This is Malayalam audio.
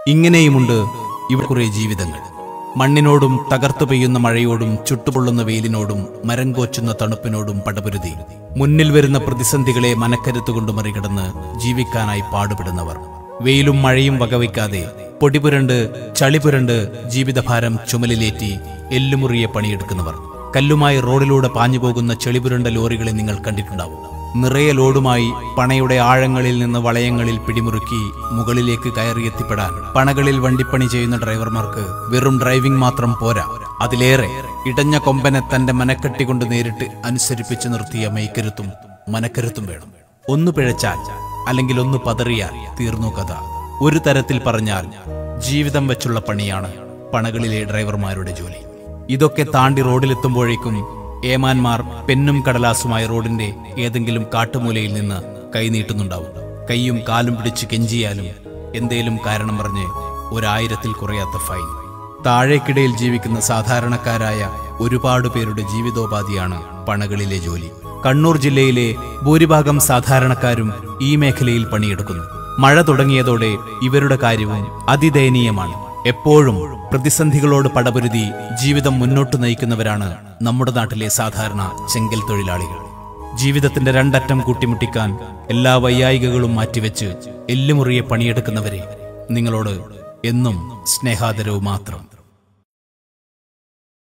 ഇങ്ങനെയുമുണ്ട് ഇവിടെ കുറെ ജീവിതങ്ങൾ മണ്ണിനോടും തകർത്തു പെയ്യുന്ന മഴയോടും ചുട്ടുപൊള്ളുന്ന വെയിലിനോടും മരം കോച്ചുന്ന തണുപ്പിനോടും പടപുരുതി മുന്നിൽ വരുന്ന പ്രതിസന്ധികളെ മനക്കരുത്തുകൊണ്ട് മറികടന്ന് ജീവിക്കാനായി പാടുപെടുന്നവർ വെയിലും മഴയും വകവയ്ക്കാതെ പൊടിപുരണ്ട് ചളിപുരണ്ട് ജീവിതഭാരം ചുമലിലേറ്റി എല്ലുമുറിയെ പണിയെടുക്കുന്നവർ കല്ലുമായി റോഡിലൂടെ പാഞ്ഞുപോകുന്ന ചെളിപുരണ്ട ലോറികളെ നിങ്ങൾ കണ്ടിട്ടുണ്ടാവും നിറയെ ലോഡുമായി പണയുടെ ആഴങ്ങളിൽ നിന്ന് വളയങ്ങളിൽ പിടിമുറുക്കി മുകളിലേക്ക് കയറിയെത്തിപ്പെടാൻ പണകളിൽ വണ്ടിപ്പണി ചെയ്യുന്ന ഡ്രൈവർമാർക്ക് വെറും ഡ്രൈവിംഗ് മാത്രം പോരാ അതിലേറെ ഇടഞ്ഞ കൊമ്പനെ തന്റെ മനക്കെട്ടി കൊണ്ട് നേരിട്ട് അനുസരിപ്പിച്ചു നിർത്തിയ മെയ്ക്കരുത്തും മനക്കരുത്തും വേണം ഒന്ന് പിഴച്ചാൽ അല്ലെങ്കിൽ ഒന്ന് പതറിയാൽ തീർന്നു കഥ ഒരു തരത്തിൽ പറഞ്ഞാൽ ജീവിതം വെച്ചുള്ള പണിയാണ് പണകളിലെ ഡ്രൈവർമാരുടെ ജോലി ഇതൊക്കെ താണ്ടി റോഡിലെത്തുമ്പോഴേക്കും ഏമാന്മാർ പെന്നും കടലാസുമായി റോഡിന്റെ ഏതെങ്കിലും കാട്ടുമൂലയിൽ നിന്ന് കൈനീട്ടുന്നുണ്ടാവും കൈയും കാലും പിടിച്ച് കെഞ്ചിയാലും എന്തേലും കാരണം പറഞ്ഞ് ഒരായിരത്തിൽ കുറയാത്ത ഫൈൻ താഴേക്കിടയിൽ ജീവിക്കുന്ന സാധാരണക്കാരായ ഒരുപാട് പേരുടെ ജീവിതോപാധിയാണ് പണകളിലെ ജോലി കണ്ണൂർ ജില്ലയിലെ ഭൂരിഭാഗം സാധാരണക്കാരും ഈ മേഖലയിൽ പണിയെടുക്കുന്നു മഴ തുടങ്ങിയതോടെ ഇവരുടെ കാര്യവും അതിദയനീയമാണ് എപ്പോഴും പ്രതിസന്ധികളോട് പടപൊരുതി ജീവിതം മുന്നോട്ട് നയിക്കുന്നവരാണ് നമ്മുടെ നാട്ടിലെ സാധാരണ ചെങ്കൽ തൊഴിലാളികൾ ജീവിതത്തിന്റെ രണ്ടറ്റം കൂട്ടിമുട്ടിക്കാൻ എല്ലാ വൈയായികകളും മാറ്റിവെച്ച് എല്ലുമുറിയെ പണിയെടുക്കുന്നവരെ നിങ്ങളോട് എന്നും സ്നേഹാദരവ് മാത്രം